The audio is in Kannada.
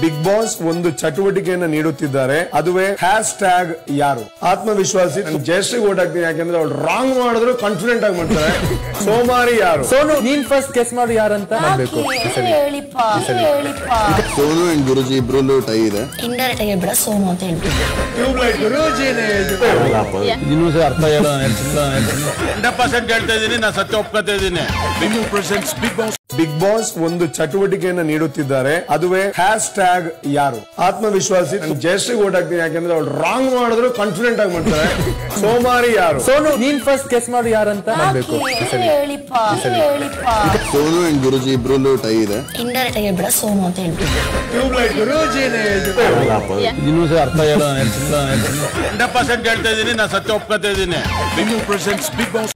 ಬಿಗ್ ಬಾಸ್ ಒಂದು ಚಟುವಟಿಕೆಯನ್ನ ನೀಡುತ್ತಿದ್ದಾರೆ ಅದುವೇ ಹ್ಯಾಶ್ ಟ್ಯಾಗ್ ಯಾರು ಆತ್ಮವಿಶ್ವಾಸಿ ನಾನು ಜಯಶ್ರೀ ಓಟ್ ಹಾಕ್ತೀನಿ ಯಾಕಂದ್ರೆ ಅವ್ಳು ರಾಂಗ್ ಮಾಡಿದ್ರು ಕಾನ್ಫಿಡೆಂಟ್ ಆಗಿ ಮಾಡ್ತಾರೆ ಸೋಮಾರಿ ಯಾರು ಸೋನು ನೀನ್ ಫಸ್ಟ್ ಗೆಸ್ ಮಾಡಿ ಯಾರಂತ ಮಾಡ್ಬೇಕು ಹೇಳಿಪ್ಪ ಹೇಳಿಪ್ಪ ಸೋನು ಅಂಡ್ ಗುರುಜಿ ಇಬ್ರಲ್ಲೂ ಟೈ ಇದೆ ಇಂಡೈರೆಕ್ಟ್ ಆಗಿ ಹೇಳ್ಬೇಡ ಸೋನು ಅಂತ ಹೇಳ್ಬಿಟ್ಟು ಇನ್ನೂ ಸಹ ಅರ್ಥ ಹೇಳೋ ಹಂಡ್ರೆಡ್ ಪರ್ಸೆಂಟ್ ಹೇಳ್ತಾ ಇದ್ದೀನಿ ನಾನು ಸತ್ಯ ಒಪ್ಕೊತಾ ಇದ್ದೀನಿ ಬಿಗ್ ಬಾಸ್ ಒಂದು ಚಟುವಟಿಕೆಯನ್ನ ನೀಡುತ್ತಿದ್ದಾರೆ ಅದುವೇ ಹ್ಯಾಶ್ ಟ್ಯಾಗ್ ಯಾರು ಆತ್ಮವಿಶ್ವಾಸಿ ನಾನು ಜಯಶ್ರೀ ಓಟ್ ಹಾಕ್ತೀನಿ ಯಾಕಂದ್ರೆ ಅವ್ಳು ರಾಂಗ್ ಮಾಡಿದ್ರು ಕಾನ್ಫಿಡೆಂಟ್ ಆಗಿ ಮಾಡ್ತಾರೆ ಸೋಮಾರಿ ಯಾರು ಸೋನು ನೀನ್ ಫಸ್ಟ್ ಗೆಸ್ ಮಾಡಿ ಯಾರಂತ ಮಾಡ್ಬೇಕು ಹೇಳಿಪ್ಪ ಹೇಳಿಪ್ಪ ಸೋನು ಅಂಡ್ ಗುರುಜಿ ಇಬ್ರಲ್ಲೂ ಟೈ ಇದೆ ಇಂಡೈರೆಕ್ಟ್ ಆಗಿ ಹೇಳ್ಬೇಡ ಸೋನು ಅಂತ ಹೇಳ್ಬಿಟ್ಟು ಇನ್ನೂ ಸಹ ಅರ್ಥ ಹೇಳೋ ಹಂಡ್ರೆಡ್ ಪರ್ಸೆಂಟ್ ಹೇಳ್ತಾ ಇದ್ದೀನಿ ನಾನು ಸತ್ಯ ಒಪ್ಕೊತಾ ಇದ್ದೀನಿ